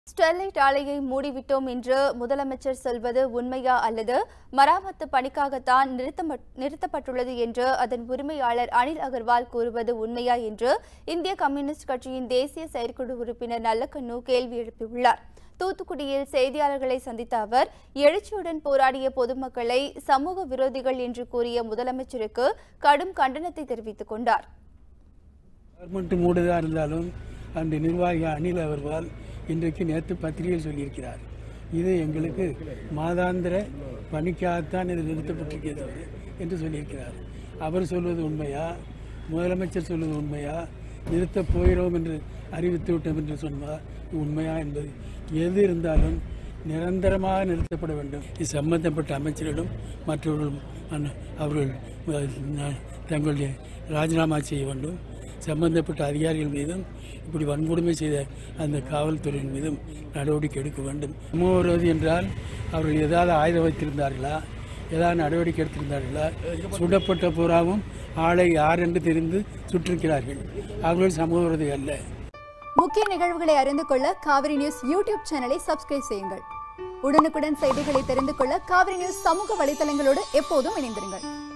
Sterlite ஆலையை மூடிவிட்டோம் என்று முதலமைச்சர் சொல்வது உண்மையா அல்லது மராமத்து பணிக்காகத்தான் நிறுத்தம- நிறுத்தப்பட்டுள்ளது என்று அதன் உரிமையாளர் அனில் அகர்வால் கூறுவது உண்மையா என்று இந்திய கம்யூனிஸ்ட் கட்சியின் தேசிய செயற்குழு உறுப்பினர் நல்லக்கண்ணு கேள்வி எழுப்பியுள்ளார் தூத்துக்குடியில் செய்தியாளர்களை சந்தித்த அவர் எழுச்சியுடன் போராடிய பொதுமக்களை சமூக விரோதிகள் என்று கூறிய முதலமைச்சருக்கு கடும் கண்டனத்தை தெரிவித்துக் கொண்டார் கவர்மெண்ட் மூடுதா இருந்தாலும் அந்த நிர்வாகி அனில் அவர்கள் இன்றைக்கு நேற்று பத்திரிகையில் சொல்லியிருக்கிறார் இது எங்களுக்கு மாதாந்திர பணிக்காகத்தான் இது நிறுத்தப்பட்டிருக்கிறது என்று சொல்லியிருக்கிறார் அவர் சொல்வது உண்மையா முதலமைச்சர் சொல்வது உண்மையா நிறுத்தப் போகிறோம் என்று அறிவித்து விட்டோம் என்று சொன்னார் இது உண்மையா என்பது எது இருந்தாலும் நிரந்தரமாக நிறுத்தப்பட வேண்டும் இது சம்பந்தப்பட்ட அமைச்சரிடம் மற்றவர்களும் அண்ண- அவர்கள் அஹ், தங்களுடைய ராஜினாமா செய்ய வேண்டும் சம்பந்தப்பட்ட அதிகாரிகள் மீதும் இப்படி வன்கொடுமை செய்த அந்த காவல்துறையின் மீதும் நடவடிக்கை எடுக்க வேண்டும் சமூக விரோதி என்றால் அவர்கள் ஏதாவது ஆயுதம் வைத்திருந்தார்களா ஏதாவது நடவடிக்கை எடுத்திருந்தார்களா சுடப்பட்ட புறாவும் ஆளை யார் என்று தெரிந்து சுற்றிருக்கிறார்கள் அவர்கள் சமூக விரோதி அல்ல முக்கிய நிகழ்வுகளை அறிந்து கொள்ள காவிரி நியூஸ் யூடியூப் சேனலை சப்ஸ்கிரைப் செய்யுங்கள் உடனுக்குடன் செய்திகளை தெரிந்து கொள்ள காவிரி நியூஸ் சமூக வலைதளங்களோடு எப்போதும் இணைந்திருங்கள்